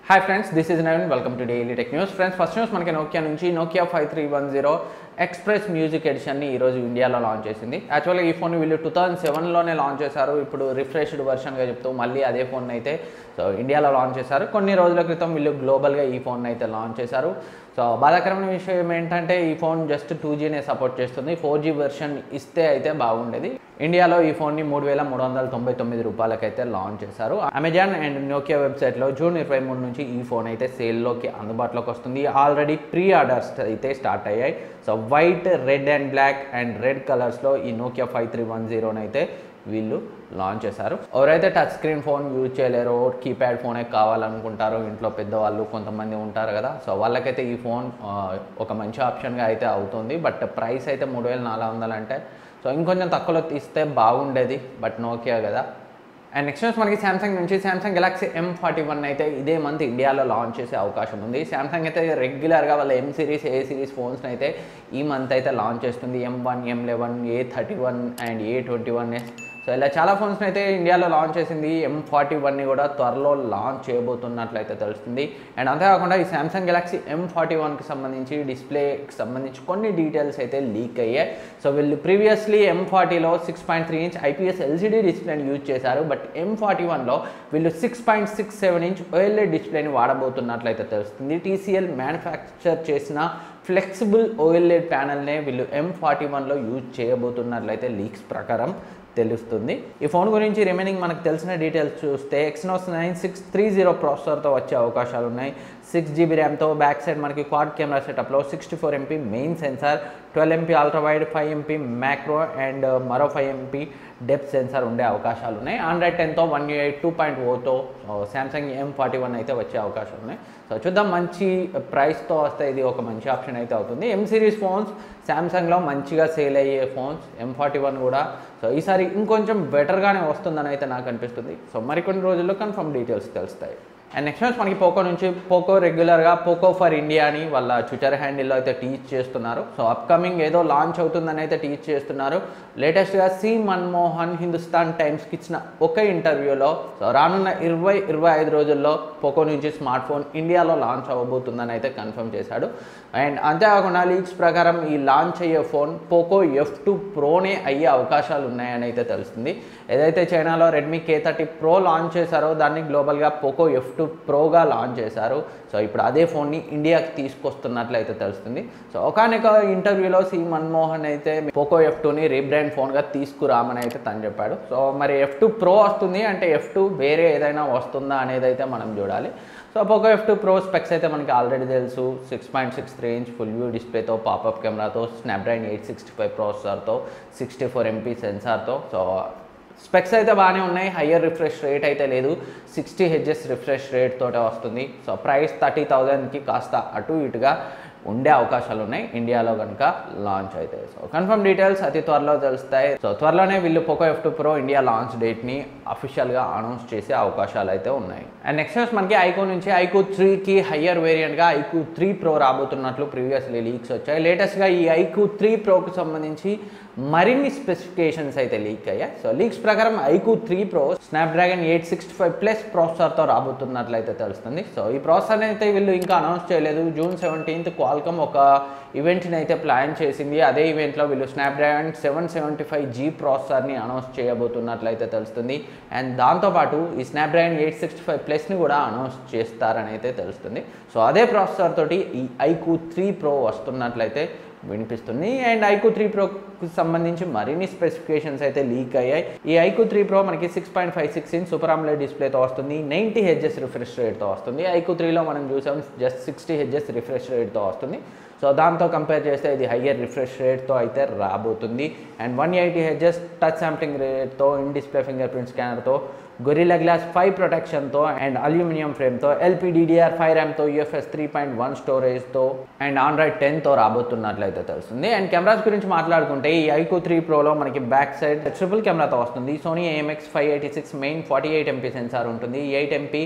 hi friends this is Naveen welcome to daily tech news friends first news మనకి Nokia నుంచి Nokia five three one zero express music ఎడిషన్ని ఈరోజు ఇండియాలో launch చేసింది యాక్చువల్గా ఈ ఫోన్ వీళ్ళు టూ థౌజండ్ సెవెన్లోనే లాంచ్ చేశారు ఇప్పుడు రిఫ్రెష్డ్ వర్షన్గా చెప్తూ మళ్ళీ అదే ఫోన్ అయితే సో ఇండియాలో లాంచ్ చేశారు కొన్ని రోజుల క్రితం వీళ్ళు గ్లోబల్గా ఈ ఫోన్ అయితే లాంచ్ చేశారు సో బాధాకరమైన విషయం ఏంటంటే ఈ ఫోన్ జస్ట్ టూ జీనే సపోర్ట్ చేస్తుంది ఫోర్ జీ వెర్షన్ ఇస్తే అయితే బాగుండేది ఇండియాలో ఈ ఫోన్ని మూడు వేల మూడు వందల తొంభై తొమ్మిది రూపాయలకైతే లాంచ్ చేశారు అమెజాన్ అండ్ నోకియా వెబ్సైట్లో జూన్ ఇరవై మూడు నుంచి ఈ ఫోన్ అయితే సేల్లోకి అందుబాటులోకి వస్తుంది ఆల్రెడీ ప్రీ ఆర్డర్స్ అయితే స్టార్ట్ అయ్యాయి so white red and black and red కలర్స్లో ఈ నోకియా ఫైవ్ త్రీ వన్ జీరోని అయితే వీళ్ళు లాంచ్ చేశారు ఎవరైతే టచ్ స్క్రీన్ ఫోన్ యూజ్ చేయలేరో కీప్యాడ్ ఫోనే కావాలనుకుంటారో ఇంట్లో పెద్దవాళ్ళు కొంతమంది ఉంటారు కదా సో వాళ్ళకైతే ఈ ఫోన్ ఆ, ఒక మంచి ఆప్షన్గా అయితే అవుతుంది బట్ ప్రైస్ అయితే మూడు వేల నాలుగు వందలు అంటే సో ఇంకొంచెం తక్కువలో తీస్తే బాగుండేది బట్ నోకియా కదా అండ్ నెక్స్ట్ న్యూస్ మనకి శాంసంగ్ నుంచి Samsung Galaxy M forty one అయితే ఇదే మంత్ ఇండియాలో లాంచ్ చేసే అవకాశం ఉంది శాంసంగ్ అయితే రెగ్యులర్గా వాళ్ళ ఎం సిరీస్ ఏ సిరీస్ ఫోన్స్ని అయితే ఈ మంత్ అయితే లాంచ్ చేస్తుంది M one M eleven A thirty one and A twenty one so ఇలా చాలా ఫోన్స్ని అయితే ఇండియాలో లాంచ్ చేసింది ఎం ఫార్టీ వన్ని కూడా త్వరలో లాంచ్ చేయబోతున్నట్లయితే తెలుస్తుంది అండ్ అంతేకాకుండా ఈ శాంసంగ్ గెలాక్సీ ఎం ఫార్టీ వన్కి సంబంధించి డిస్ప్లేకి సంబంధించి కొన్ని డీటెయిల్స్ అయితే లీక్ అయ్యాయి సో వీళ్ళు ప్రీవియస్లీ ఎం ఫార్టీలో six point three inch IPS LCD డిస్ప్లేని యూజ్ చేశారు బట్ ఎం ఫార్టీ వన్లో వీళ్ళు six point six seven inch OLED డిస్ప్లేని వాడబోతున్నట్లయితే తెలుస్తుంది టీసీఎల్ మ్యానుఫ్యాక్చర్ చేసిన ఫ్లెక్సిబుల్ ఓఎల్ఏ ప్యానల్నే వీళ్ళు ఎం ఫార్టీ వన్లో యూజ్ చేయబోతున్నట్లయితే లీక్స్ ప్రకారం తెలుస్తుంది ఈ ఫోన్ గురించి రిమైనింగ్ మనకు తెలిసిన డీటెయిల్స్ చూస్తే Exynos nine six three zero ప్రాసెసర్తో వచ్చే అవకాశాలు ఉన్నాయి సిక్స్ జీబీ ర్యామ్తో బ్యాక్ సైడ్ మనకి క్వాడ్ కెమెరా సెటప్లో sixty four MP main sensor twelve MP ultra wide five MP macro and మరో ఫైవ్ ఎంపీ డెప్త్ సెన్సార్ ఉండే అవకాశాలు ఉన్నాయి ఆండ్రాయిడ్ టెన్తో వన్ ఎయిట్ టూ పాయింట్ ఓతో శాంసంగ్ ఎం ఫార్టీ వన్ అయితే వచ్చే అవకాశాలు ఉన్నాయి సో చూద్దాం మంచి ప్రైస్తో వస్తే ఇది ఒక మంచి ఆప్షన్ అయితే అవుతుంది ఎం సిరీస్ ఫోన్స్ శాంసంగ్లో మంచిగా సేల్ అయ్యే ఫోన్స్ ఎం ఫార్టీ వన్ కూడా సో ఈసారి ఇంకొంచెం బెటర్గానే వస్తుందని అయితే నాకు అనిపిస్తుంది సో మరికొన్ని రోజుల్లో కన్ఫర్మ్ డీటెయిల్స్ తెలుస్తాయి అండ్ నెక్స్ట్ న్యూస్ మనకి పోకో నుంచి పోకో రెగ్యులర్గా పోకో ఫర్ ఇండియా అని వాళ్ళ ట్విట్టర్ హ్యాండిల్లో అయితే టీచ్ చేస్తున్నారు సో అప్కమింగ్ ఏదో లాంచ్ అవుతుందని అయితే టీచ్ చేస్తున్నారు లేటెస్ట్గా సి మన్మోహన్ హిందుస్థాన్ టైమ్స్కి ఇచ్చిన ఒక ఇంటర్వ్యూలో సో రానున్న ఇరవై ఇరవై ఐదు రోజుల్లో పోకో నుంచి స్మార్ట్ ఫోన్ ఇండియాలో లాంచ్ అవ్వబోతుందని అయితే కన్ఫర్మ్ చేశాడు అండ్ అంతేకాకుండా లీక్స్ ప్రకారం ఈ లాంచ్ అయ్యే ఫోన్ పోకో ఎఫ్ టూ ప్రోనే అయ్యే అవకాశాలు ఉన్నాయని అయితే తెలుస్తుంది ఏదైతే చైనాలో Redmi K thirty pro launch చేశారో దాన్ని గ్లోబల్గా పోకో ఎఫ్ టూ ప్రోగా లాంచ్ చేశారు సో ఇప్పుడు అదే ఫోన్ని ఇండియాకి తీసుకొస్తున్నట్లయితే తెలుస్తుంది సో ఒకనొక ఇంటర్వ్యూలో సి మన్మోహన్ అయితే పోకో ఎఫ్ టూని రీబ్రాండ్ ఫోన్గా తీసుకురామని అయితే తను చెప్పాడు సో మరి ఎఫ్ టూ ప్రో వస్తుంది అంటే ఎఫ్ టూ వేరే ఏదైనా వస్తుందా అనేది అయితే మనం చూడాలి so Poco F two pro specs అయితే మనకి ఆల్రెడీ తెలుసు six point six three inch full view డిస్ప్లేతో పాపప్ కెమెరాతో స్నాప్డ్రాగన్ ఎయిట్ సిక్స్టీ ఫైవ్ ప్రాసెసర్తో సిక్స్టీ ఫోర్ ఎంపీ సెన్సార్తో సో స్పెక్స్ అయితే బాగానే ఉన్నాయి హయ్యర్ రిఫ్రెష్ రేట్ అయితే లేదు సిక్స్టీ హెచ్ఎస్ రిఫ్రెష్ రేట్ తోటే వస్తుంది సో ప్రైస్ థర్టీ థౌజండ్కి కాస్త అటు ఇటుగా ఉండే అవకాశాలు ఉన్నాయి ఇండియాలో కనుక లాంచ్ అయితే సో కన్ఫర్మ్ డీటెయిల్స్ అతి త్వరలో తెలుస్తాయి సో త్వరలోనే వీళ్ళు Poco F two pro India launch డేట్ని అఫీషియల్గా అనౌన్స్ చేసే అవకాశాలు అయితే ఉన్నాయి అండ్ నెక్స్ట్ న్యూస్ మనకి ఐకో నుంచి ఐకో త్రీకి హయ్యర్ వేరియంట్గా ఐకో త్రీ ప్రో రాబోతున్నట్లు ప్రీవియస్లీ లీక్స్ వచ్చాయి లేటెస్ట్గా ఈ ఐకో త్రీ ప్రోకి సంబంధించి మరిన్ని స్పెసిఫికేషన్స్ అయితే లీక్ అయ్యాయి సో లీక్స్ ప్రకారం iQOO three pro Snapdragon eight sixty five plus ప్రాసెసర్తో రాబోతున్నట్లయితే తెలుస్తుంది సో ఈ ప్రాసెసర్ అయితే వీళ్ళు ఇంకా అనౌన్స్ చేయలేదు జూన్ సెవెంటీన్త్ క్వాల్కమ్ ఒక ఈవెంట్ని అయితే ప్లాన్ చేసింది అదే ఈవెంట్లో వీళ్ళు Snapdragon seven seventy five G ప్రాసెసర్ని అనౌన్స్ చేయబోతున్నట్లయితే తెలుస్తుంది అండ్ దాంతోపాటు ఈ స్నాప్డ్రాగన్ ఎయిట్ సిక్స్టీ ఫైవ్ ప్లస్ని కూడా అనౌన్స్ చేస్తారని అయితే తెలుస్తుంది సో అదే ప్రాసెసర్ తోటి ఈ ఐకూ త్రీ ప్రో వస్తున్నట్లయితే వినిపిస్తుంది అండ్ ఐకూ త్రీ ప్రోకి సంబంధించి మరిన్ని స్పెసిఫికేషన్స్ అయితే లీక్ అయ్యాయి ఈ ఐకూ త్రీ ప్రో మనకి six point five six inch super AMOLED డిస్ప్లేతో వస్తుంది నైంటీ హెచ్ఎస్ రిఫ్రెష్ రేట్తో వస్తుంది ఐకూ త్రీలో మనం చూసాం జస్ట్ సిక్స్టీ హెచ్ఎస్ రిఫ్రెష్ రేట్తో వస్తుంది సో దాంతో కంపేర్ చేస్తే ఇది హయ్యర్ రిఫ్రెష్ రేట్తో అయితే రాబోతుంది and one eighty Hz touch sampling రేట్తో ఇన్ డిస్ప్లే ఫింగర్ ప్రింట్ స్కానర్తో గొరిల్లా గ్లాస్ ఫైవ్ ప్రొటెక్షన్తో అండ్ అల్యూమినియం ఫ్రేమ్తో ఎల్పిడిడిఆర్ ఫైవ్ ర్యామ్తో యూఎఫ్ఎస్ త్రీ పాయింట్ వన్ స్టోరేజ్తో అండ్ ఆండ్రాయిడ్ టెన్తో రాబోతున్నట్లయితే తెలుస్తుంది అండ్ కెమెరాస్ గురించి మాట్లాడుకుంటే ఈ ఐకో త్రీ ప్రోలో మనకి బ్యాక్ సైడ్ ట్రిపుల్ కెమెరాతో వస్తుంది Sony IMX five eighty six main forty eight MP sensor ఉంటుంది eight MP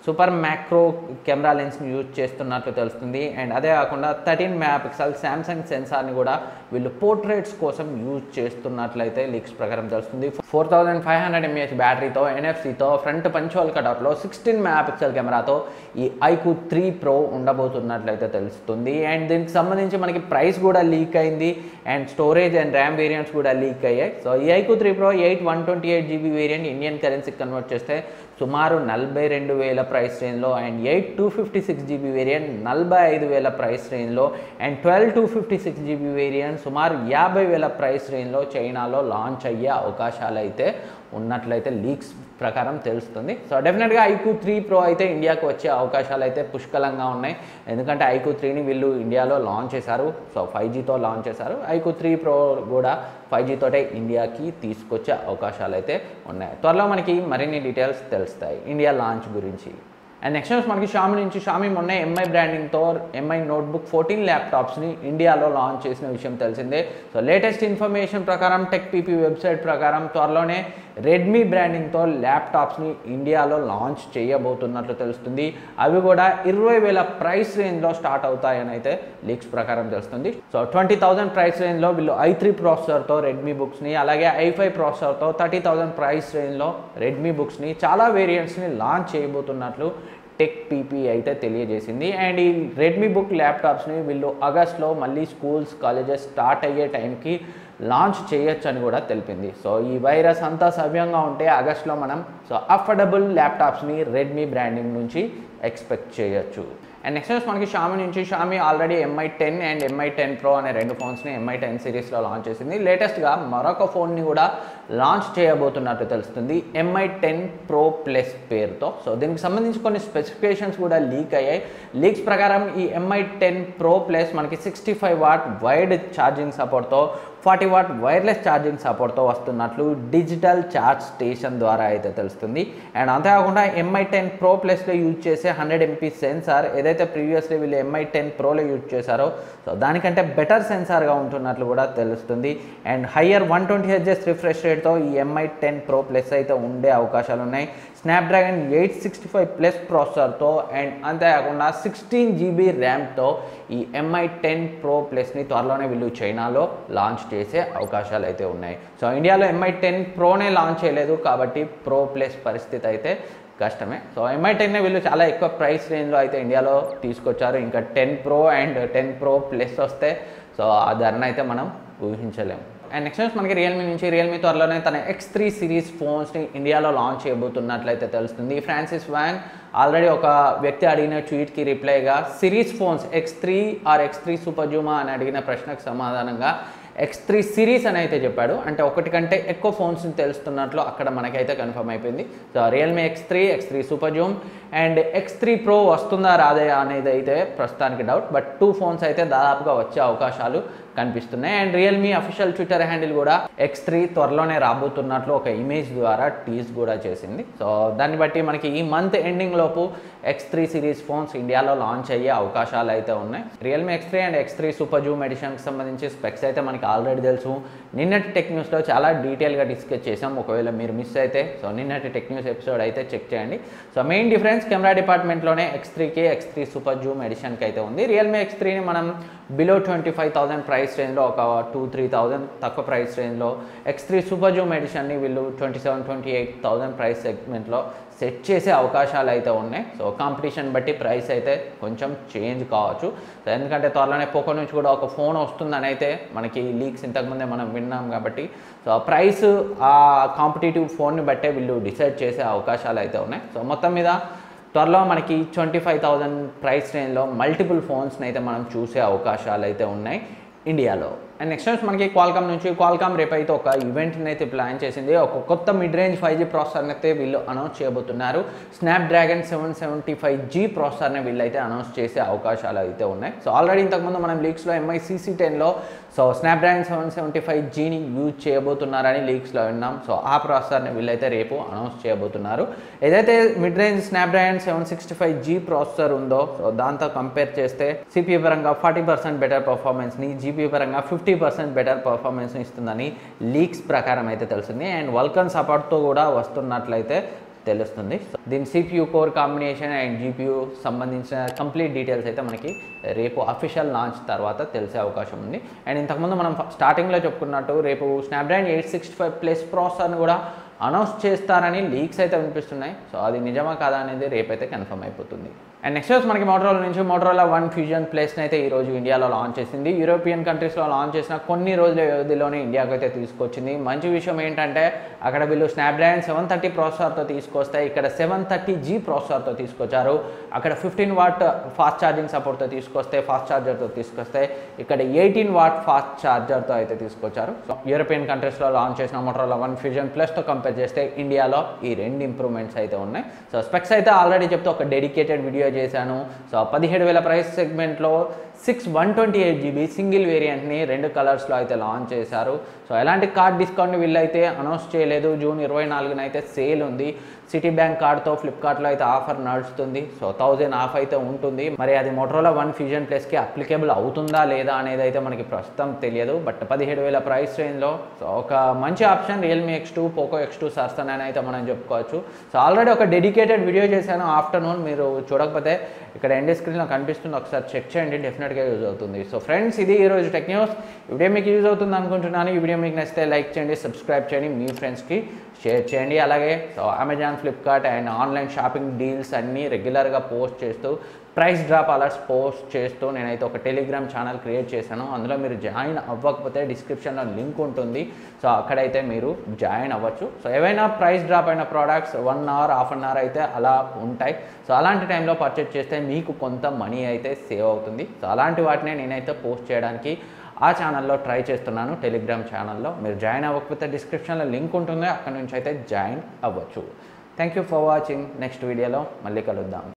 super macro camera లెన్స్ని యూజ్ చేస్తున్నట్లు తెలుస్తుంది అండ్ అదే కాకుండా థర్టీన్ మెగా పిక్సెల్ శాంసంగ్ సెన్సార్ని కూడా వీళ్ళు పోర్ట్రేట్స్ కోసం యూజ్ చేస్తున్నట్లయితే లీక్స్ ప్రకారం తెలుస్తుంది four thousand five hundred mAh బ్యాటరీతో ఎన్ఎఫ్సితో ఫ్రంట్ పంచువల్ కటౌట్లో సిక్స్టీన్ మెగా పిక్సెల్ కెమెరాతో ఈ ఐకు త్రీ ప్రో ఉండబోతున్నట్లయితే తెలుస్తుంది అండ్ దీనికి సంబంధించి మనకి ప్రైస్ కూడా లీక్ అయింది and storage and RAM variants కూడా లీక్ అయ్యాయి సో ఈ iQOO three pro eight one twenty eight GB variant Indian కరెన్సీకి కన్వర్ట్ చేస్తే సుమారు నలభై రెండు వేల ప్రైస్ రేంజ్లో and eight two fifty six GB variant నలభై ఐదు వేల ప్రైస్ రేంజ్లో and twelve two fifty six GB variant సుమారు యాభై వేల ప్రైస్ రేంజ్లో చైనాలో లాంచ్ అయ్యే అవకాశాలు అయితే ఉన్నట్లయితే లీక్స్ ప్రకారం తెలుస్తుంది సో డెఫినెట్గా ఐక్యూ త్రీ ప్రో అయితే ఇండియాకు వచ్చే అవకాశాలు అయితే పుష్కలంగా ఉన్నాయి ఎందుకంటే ఐక్యూ త్రీని వీళ్ళు ఇండియాలో లాంచ్ చేశారు సో ఫైవ్ జీతో లాంచ్ చేశారు ఐక్యూ త్రీ ప్రో కూడా ఫైవ్ జీతోటే ఇండియాకి తీసుకొచ్చే అవకాశాలు అయితే ఉన్నాయి త్వరలో మనకి మరిన్ని డీటెయిల్స్ తెలుస్తాయి ఇండియా లాంచ్ గురించి అండ్ నెక్స్ట్ న్యూస్ మనకి షామి నుంచి షామి మొన్న ఎంఐ బ్రాండింగ్తో ఎంఐ నోట్బుక్ ఫోర్టీన్ ల్యాప్టాప్స్ని ఇండియాలో లాంచ్ చేసిన విషయం తెలిసిందే సో లేటెస్ట్ ఇన్ఫర్మేషన్ ప్రకారం టెక్ పీపీ వెబ్సైట్ ప్రకారం త్వరలోనే రెడ్మీ బ్రాండింగ్తో ల్యాప్టాప్స్ని ఇండియాలో లాంచ్ చేయబోతున్నట్లు తెలుస్తుంది అవి కూడా ఇరవై వేల ప్రైస్ రేంజ్లో స్టార్ట్ అవుతాయని అయితే లీక్స్ ప్రకారం తెలుస్తుంది సో ట్వంటీ థౌసండ్ ప్రైస్ రేంజ్లో వీళ్ళు ఐ త్రీ ప్రాసెసర్తో రెడ్మీ బుక్స్ని అలాగే ఐ ఫైవ్ ప్రాసెసర్తో థర్టీ థౌసండ్ ప్రైస్ రేంజ్లో రెడ్మీ బుక్స్ని చాలా వేరియంట్స్ని లాంచ్ చేయబోతున్నట్లు టెక్ పీపీ అయితే తెలియజేసింది అండ్ ఈ రెడ్మీ బుక్ ల్యాప్టాప్స్ని వీళ్ళు ఆగస్ట్లో మళ్ళీ స్కూల్స్ కాలేజెస్ స్టార్ట్ అయ్యే టైంకి లాంచ్ చేయొచ్చు అని కూడా తెలిపింది సో ఈ వైరస్ అంతా సవ్యంగా ఉంటే ఆగస్ట్లో మనం సో అఫోర్డబుల్ ల్యాప్టాప్స్ని రెడ్మీ బ్రాండింగ్ నుంచి ఎక్స్పెక్ట్ చేయొచ్చు అండ్ నెక్స్ట్ న్యూస్ మనకి షామి నుంచి Xiaomi already Mi ten and Mi ten pro అనే రెండు ఫోన్స్ని ఎంఐ టెన్ సిరీస్లో లాంచ్ చేసింది లేటెస్ట్గా మరొక ఫోన్ని కూడా లాంచ్ చేయబోతున్నట్టు తెలుస్తుంది ఎంఐ టెన్ ప్రో ప్లస్ పేరుతో సో దీనికి సంబంధించి కొన్ని స్పెసిఫికేషన్స్ కూడా లీక్ అయ్యాయి లీక్స్ ప్రకారం ఈ ఎంఐ టెన్ ప్రో ప్లస్ మనకి sixty five watt wired charging సపోర్ట్తో ఫార్టీ వాట్ వైర్లెస్ ఛార్జింగ్ సపోర్ట్తో వస్తున్నట్లు డిజిటల్ ఛార్జ్ స్టేషన్ ద్వారా అయితే తెలుస్తుంది అండ్ అంతేకాకుండా ఎంఐ టెన్ ప్రో ప్లస్లో యూజ్ చేసే హండ్రెడ్ ఎంపీ సెన్సార్ ఏదైతే ప్రీవియస్లీ వీళ్ళు ఎంఐ టెన్ ప్రోలో యూజ్ చేశారో సో దానికంటే బెటర్ సెన్సార్గా ఉంటున్నట్లు కూడా తెలుస్తుంది and higher one twenty Hz refresh రేట్తో ఈ ఎంఐ టెన్ ప్రో ప్లస్ అయితే ఉండే అవకాశాలు ఉన్నాయి Snapdragon eight sixty five plus ప్రాసెసర్తో అండ్ అంతేకాకుండా సిక్స్టీన్ జీబీ ర్యామ్తో ఈ ఎంఐ టెన్ ప్రో ప్లస్ని త్వరలోనే వీళ్ళు చైనాలో లాంచ్ చేసే అవకాశాలు అయితే ఉన్నాయి సో ఇండియాలో ఎంఐ టెన్ ప్రోనే లాంచ్ చేయలేదు కాబట్టి ప్రో ప్లస్ పరిస్థితి అయితే కష్టమే సో ఎంఐ టెన్ వీళ్ళు చాలా ఎక్కువ ప్రైస్ రేంజ్లో అయితే ఇండియాలో తీసుకొచ్చారు ఇంకా ten pro and ten pro plus వస్తే సో ఆ ధరను అయితే మనం ఊహించలేము అండ్ నెక్స్ట్ న్యూస్ మనకి రియల్మీ నుంచి రియల్మీ త్వరలోనే తన ఎక్స్ త్రీ సిరీస్ ఫోన్స్ని ఇండియాలో లాంచ్ చేయబోతున్నట్లయితే తెలుస్తుంది ఫ్రాన్సిస్ వ్యాంగ్ ఆల్రెడీ ఒక వ్యక్తి అడిగిన ట్వీట్కి రిప్లైగా series phones X three or X three super జూమా అని అడిగిన ప్రశ్నకు సమాధానంగా ఎక్స్ త్రీ సిరీస్ అని అయితే చెప్పాడు అంటే ఒకటి కంటే ఎక్కువ ఫోన్స్ని తెలుస్తున్నట్లు అక్కడ మనకైతే కన్ఫర్మ్ అయిపోయింది so Realme X three X three super zoom and X three pro వస్తుందా రాదే అనేది అయితే ప్రస్తుతానికి డౌట్ బట్ టూ ఫోన్స్ అయితే దాదాపుగా వచ్చే అవకాశాలు కనిపిస్తున్నాయి and Realme official Twitter handle కూడా ఎక్స్ త్రీ త్వరలోనే రాబోతున్నట్లు ఒక ఇమేజ్ ద్వారా టీజ్ కూడా చేసింది సో దాన్ని బట్టి మనకి ఈ మంత్ ఎండింగ్ లోపు ఎక్స్ త్రీ సిరీస్ ఫోన్స్ ఇండియాలో లాంచ్ అయ్యే అవకాశాలు అయితే ఉన్నాయి Realme X three and X three super zoom ఎడిషన్కి సంబంధించి స్పెక్స్ అయితే మనకి ఆల్రెడీ తెలుసు నిన్నటి టెక్ న్యూస్లో చాలా డీటెయిల్గా డిస్కస్ చేసాం ఒకవేళ మీరు మిస్ అయితే సో నిన్నటి టెక్ న్యూస్ ఎపిసోడ్ అయితే చెక్ చేయండి సో మెయిన్ డిఫరెన్స్ కెమెరా డిపార్ట్మెంట్లోనే ఎక్స్ త్రీకి ఎక్స్ త్రీ సూపర్ జూమ్ ఎడిషన్కి అయితే ఉంది రియల్మీ ఎక్స్ త్రీని మనం below twenty five thousand price రేంజ్లో ఒక టూ త్రీ థౌసండ్ తక్కువ ప్రైస్ రేంజ్లో ఎక్స్ త్రీ సూపర్ జూమ్ ఎడిషన్ని వీళ్ళు twenty seven twenty eight thousand price సెగ్మెంట్లో సెట్ చేసే అవకాశాలు అయితే ఉన్నాయి సో కాంపిటీషన్ బట్టి ప్రైస్ అయితే కొంచెం చేంజ్ కావచ్చు సో ఎందుకంటే త్వరలోనే పోకో నుంచి కూడా ఒక ఫోన్ వస్తుందని అయితే మనకి లీక్స్ ఇంతకుముందే మనం విన్నాం కాబట్టి సో ప్రైస్ ఆ కాంపిటేటివ్ ఫోన్ని బట్టే వీళ్ళు డిసైడ్ చేసే అవకాశాలు అయితే ఉన్నాయి సో మొత్తం మీద త్వరలో మనకి ట్వంటీ ఫైవ్ థౌజండ్ ప్రైస్ రేంజ్లో మల్టిపుల్ ఫోన్స్ని అయితే మనం చూసే అవకాశాలు అయితే ఉన్నాయి ఇండియాలో అండ్ నెక్స్ట్ వచ్చి మనకి క్వాల్కామ్ నుంచి క్వాల్కామ్ రేపు అయితే ఒక ఈవెంట్ని అయితే ప్లాన్ చేసింది ఒక కొత్త మిడ్ రేంజ్ ఫైవ్ జీ ప్రాసెసర్ని అయితే వీళ్ళు అనౌన్స్ చేయబోతున్నారు Snapdragon seven seventy five G ప్రాసెసర్ని వీళ్ళు అయితే అనౌన్స్ చేసే అవకాశాలు అయితే ఉన్నాయి సో ఆల్రెడీ ఇంతకుముందు మనం లీక్స్లో ఎంఐ సిసి టెన్లో so Snapdragon seven seventy five జీని యూజ్ చేయబోతున్నారని లీక్స్లో విన్నాం సో ఆ ప్రాసెసర్ని వీళ్ళైతే రేపు అనౌన్స్ చేయబోతున్నారు ఏదైతే mid range Snapdragon seven sixty five G processor ఉందో సో దాంతో కంపేర్ చేస్తే సిపియూ పరంగా ఫార్టీ పర్సెంట్ బెటర్ పర్ఫార్మెన్స్ని జీపీ పరంగా ఫిఫ్టీ పర్సెంట్ బెటర్ పర్ఫార్మెన్స్ని ఇస్తుందని లీక్స్ ప్రకారం అయితే తెలిసింది అండ్ వల్కన్ సపోర్ట్తో కూడా వస్తున్నట్లయితే తెలుస్తుంది సో దీని CPU core combination and GPU సంబంధించిన కంప్లీట్ డీటెయిల్స్ అయితే మనకి రేపు అఫీషియల్ లాంచ్ తర్వాత తెలిసే అవకాశం ఉంది అండ్ ఇంతకుముందు మనం స్టార్టింగ్లో చెప్పుకున్నట్టు రేపు Snapdragon eight sixty five plus ప్రాసెసర్ని కూడా అనౌన్స్ చేస్తారని లీక్స్ అయితే వినిపిస్తున్నాయి సో అది నిజమా కాదా అనేది రేపైతే కన్ఫర్మ్ అయిపోతుంది అండ్ నెక్స్ట్ వచ్చి మనకి మోటరోలా నుంచి మోటరోలా వన్ ఫ్యూజన్ ప్లేస్ని అయితే ఈరోజు ఇండియాలో లాంచ్ చేసింది యూరోపియన్ కంట్రీస్లో లాంచ్ చేసిన కొన్ని రోజుల వ్యవధిలోనే ఇండియాకి అయితే తీసుకొచ్చింది మంచి విషయం ఏంటంటే అక్కడ వీళ్ళు స్నాప్డ్రాగన్ సెవెన్ థర్టీ ప్రాసెసర్తో తీసుకొస్తే ఇక్కడ సెవెన్ థర్టీ జీ ప్రాసెసర్తో తీసుకొచ్చారు అక్కడ ఫిఫ్టీన్ వాట్ ఫాస్ట్ ఛార్జింగ్ సపోర్ట్తో తీసుకొస్తే ఫాస్ట్ ఛార్జర్తో తీసుకొస్తే ఇక్కడ ఎయిటీన్ వాట్ ఫాస్ట్ ఛార్జర్తో అయితే తీసుకొచ్చారు సో యూరోపియన్ కంట్రీస్లో లాంచ్ చేసిన మోటరోలా వన్ ఫ్యూజన్ ప్లస్తో కంపేర్ చేస్తే ఇండియాలో ఈ రెండు ఇంప్రూవ్మెంట్స్ అయితే ఉన్నాయి సో స్పెక్స్ అయితే ఆల్రెడీ చెప్తే ఒక డెడికేటెడ్ వీడియో చేశాను సో పదిహేడు వేల ప్రైస్ సెగ్మెంట్లో six one twenty eight GB single వేరియంట్ని రెండు కలర్స్లో అయితే లాంచ్ చేశారు సో ఎలాంటి కార్డ్ డిస్కౌంట్ వీళ్ళైతే అనౌన్స్ చేయలేదు జూన్ ఇరవై నాలుగున అయితే సేల్ ఉంది సిటీ బ్యాంక్ కార్డ్తో ఫ్లిప్కార్ట్లో అయితే ఆఫర్ నడుస్తుంది సో థౌజండ్ ఆఫ్ అయితే ఉంటుంది మరి అది మోటరోలా వన్ ఫ్యూజన్ ప్లస్కి అప్లికేబుల్ అవుతుందా లేదా అనేది అయితే మనకి ప్రస్తుతం తెలియదు బట్ పదిహేడు వేల ప్రైస్ రేంజ్లో సో ఒక మంచి option Realme X two Poco X two సర్సన్ అని అయితే మనం చెప్పుకోవచ్చు సో ఆల్రెడీ ఒక డెడికేటెడ్ వీడియో చేశాను ఆఫ్టర్నూన్ మీరు చూడకపోతే ఇక్కడ ఎండ్ స్క్రీన్లో కనిపిస్తుంది ఒకసారి చెక్ చేయండి డెఫినెట్గా యూజ్ అవుతుంది సో ఫ్రెండ్స్ ఇది ఈరోజు టెక్ న్యూస్ ఈ వీడియో మీకు యూజ్ అవుతుంది అనుకుంటున్నాను ఈ వీడియో మీకు నచ్చితే లైక్ చేయండి సబ్స్క్రైబ్ చేయండి మీ ఫ్రెండ్స్కి షేర్ చేయండి అలాగే so Amazon Flipkart and online shopping deals అన్నీ రెగ్యులర్గా పోస్ట్ చేస్తూ ప్రైస్ డ్రాప్ అలర్ట్స్ పోస్ట్ చేస్తూ నేనైతే ఒక టెలిగ్రామ్ ఛానల్ క్రియేట్ చేశాను అందులో మీరు జాయిన్ అవ్వకపోతే డిస్క్రిప్షన్లో లింక్ ఉంటుంది సో అక్కడైతే మీరు జాయిన్ అవ్వచ్చు సో ఏవైనా ప్రైస్ డ్రాప్ అయిన products one hour half an hour అయితే అలా ఉంటాయి సో అలాంటి టైంలో పర్చేస్ చేస్తే మీకు కొంత మనీ అయితే సేవ్ అవుతుంది సో అలాంటి వాటిని నేనైతే పోస్ట్ చేయడానికి ఆ ఛానల్లో ట్రై చేస్తున్నాను టెలిగ్రామ్ ఛానల్లో మీరు జాయిన్ అవ్వకపోతే డిస్క్రిప్షన్లో లింక్ ఉంటుంది అక్కడ నుంచి అయితే జాయిన్ అవ్వచ్చు thank you for watching next వీడియోలో మళ్ళీ కలుద్దాం